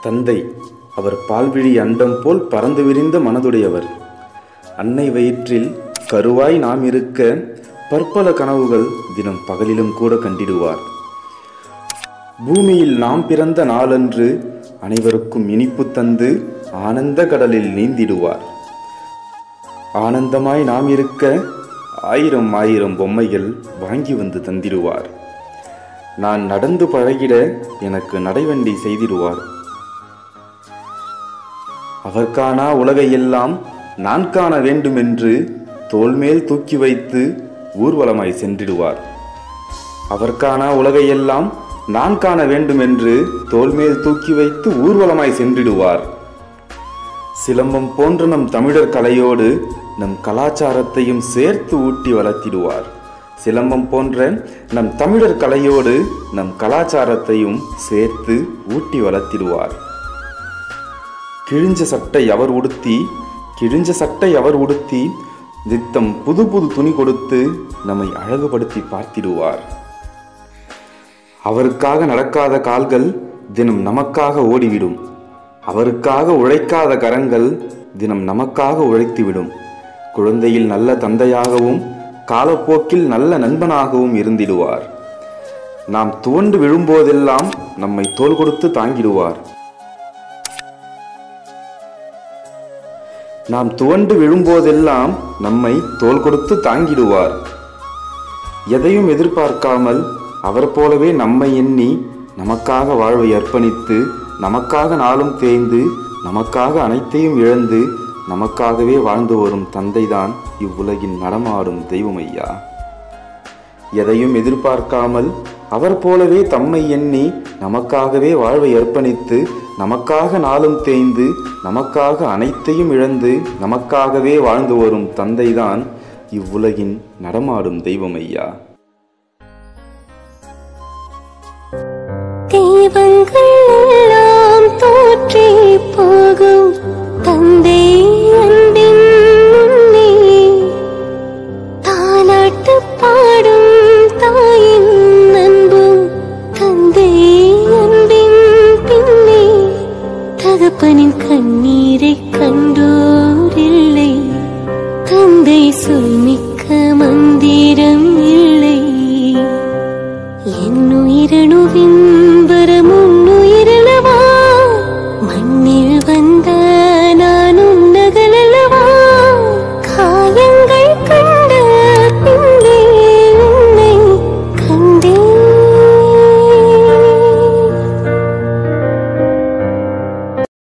தந்தை அவர் பால்விழி அண்டம் போல் பறந்து விரிந்த மனதுடையவர் அன்னை வயிற்றில் கருவாய் நாம் இருக்க பற்பல கனவுகள் தினம் பகலிலும் கூட கண்டிடுவார் பூமியில் நாம் பிறந்த நாளன்று அனைவருக்கும் இனிப்பு தந்து ஆனந்த கடலில் நீந்திடுவார் ஆனந்தமாய் நாம் இருக்க ஆயிரம் ஆயிரம் பொம்மைகள் வாங்கி வந்து தந்திடுவார் நான் நடந்து பழகிட எனக்கு நடைவண்டி செய்திடுவார் அவர் காணா உலகையெல்லாம் நான் காண வேண்டுமென்று தோள்மேல் தூக்கி வைத்து ஊர்வலமாய் சென்றிடுவார் அவர் காணா உலகையெல்லாம் நான் காண வேண்டுமென்று தோள்மேல் தூக்கி வைத்து ஊர்வலமாய் சென்றிடுவார் சிலம்பம் போன்ற நம் தமிழர் கலையோடு நம் கலாச்சாரத்தையும் சேர்த்து ஊட்டி வளர்த்திடுவார் சிலம்பம் போன்ற நம் தமிழர் கலையோடு நம் கலாச்சாரத்தையும் சேர்த்து ஊட்டி வளர்த்திடுவார் கிழிஞ்ச சட்டை அவர் உடுத்தி கிழிஞ்ச சட்டை அவர் உடுத்தி நித்தம் புது புது துணி கொடுத்து நம்மை அழகுபடுத்தி பார்த்திடுவார் அவருக்காக நடக்காத கால்கள் தினம் நமக்காக ஓடிவிடும் அவருக்காக உழைக்காத கரங்கள் தினம் நமக்காக உழைத்துவிடும் குழந்தையில் நல்ல தந்தையாகவும் காலப்போக்கில் நல்ல நண்பனாகவும் இருந்திடுவார் நாம் துவண்டு விழும்போதெல்லாம் நம்மை தோள் கொடுத்து தாங்கிடுவார் நாம் துவண்டு விழும்போதெல்லாம் நம்மை தோள் கொடுத்து தாங்கிடுவார் எதையும் எதிர்பார்க்காமல் அவர் போலவே நம்மை எண்ணி நமக்காக வாழ்வை அர்ப்பணித்து நமக்காக நாளும் தேய்ந்து நமக்காக அனைத்தையும் இழந்து நமக்காகவே வாழ்ந்து வரும் தந்தைதான் இவ்வுலகின் நடமாடும் தெய்வம் ஐயா எதையும் எதிர்பார்க்காமல் அவர் போலவே தம்மை எண்ணி நமக்காகவே வாழ்வை அர்ப்பணித்து நமக்காக நாளும் தேய்ந்து நமக்காக அனைத்தையும் இழந்து நமக்காகவே வாழ்ந்து வரும் தந்தைதான் இவ்வுலகின் நடமாடும் தெய்வம் ஐயா தெய்வங்கள்